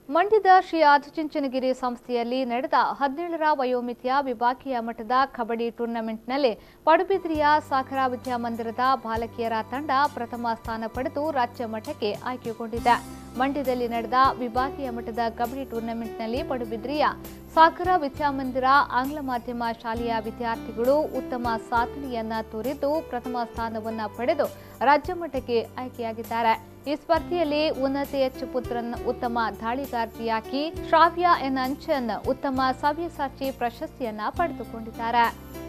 ಮಂಡ್ಯದ ಶ್ರೀ ಆದಿಚುಂಚನಗಿರಿ ಸಂಸ್ಥೆಯಲ್ಲಿ ನಡೆದ ಹದಿನೇಳರ ವಯೋಮಿತಿಯ ವಿಭಾಗೀಯ ಮಟ್ಟದ ಕಬಡ್ಡಿ ಟೂರ್ನಮೆಂಟ್ನಲ್ಲಿ ಪಡುಬಿದ್ರಿಯ ಸಾಗರ ವಿದ್ಯಾಮಂದಿರದ ಬಾಲಕಿಯರ ತಂಡ ಪ್ರಥಮ ಸ್ಥಾನ ಪಡೆದು ರಾಜ್ಯ ಮಟ್ಟಕ್ಕೆ ಆಯ್ಕೆಗೊಂಡಿದೆ ಮಂಡ್ಯದಲ್ಲಿ ನಡೆದ ವಿಭಾಗೀಯ ಮಟ್ಟದ ಕಬಡ್ಡಿ ಟೂರ್ನಮೆಂಟ್ನಲ್ಲಿ ಪಡುಬಿದ್ರಿಯ ಸಾಗರ ವಿದ್ಯಾಮಂದಿರ ಆಂಗ್ಲ ಮಾಧ್ಯಮ ಶಾಲೆಯ ವಿದ್ಯಾರ್ಥಿಗಳು ಉತ್ತಮ ಸಾಧನೆಯನ್ನ ತೋರಿದ್ದು ಪ್ರಥಮ ಸ್ಥಾನವನ್ನ ಪಡೆದು ರಾಜ್ಯ ಮಟ್ಟಕ್ಕೆ ಆಯ್ಕೆಯಾಗಿದ್ದಾರೆ ಈ ಸ್ಪರ್ಧೆಯಲ್ಲಿ ಉನ್ನತಿ ಎಚ್ ಪುತ್ರನ್ ಉತ್ತಮ ದಾಳಿಗಾರ್ತಿಯಾಗಿ ಶ್ರಾವ್ಯ ಎನ್ ಅಂಚನ್ ಉತ್ತಮ ಸವ್ಯಸಾಚಿ ಪ್ರಶಸ್ತಿಯನ್ನ ಪಡೆದುಕೊಂಡಿದ್ದಾರೆ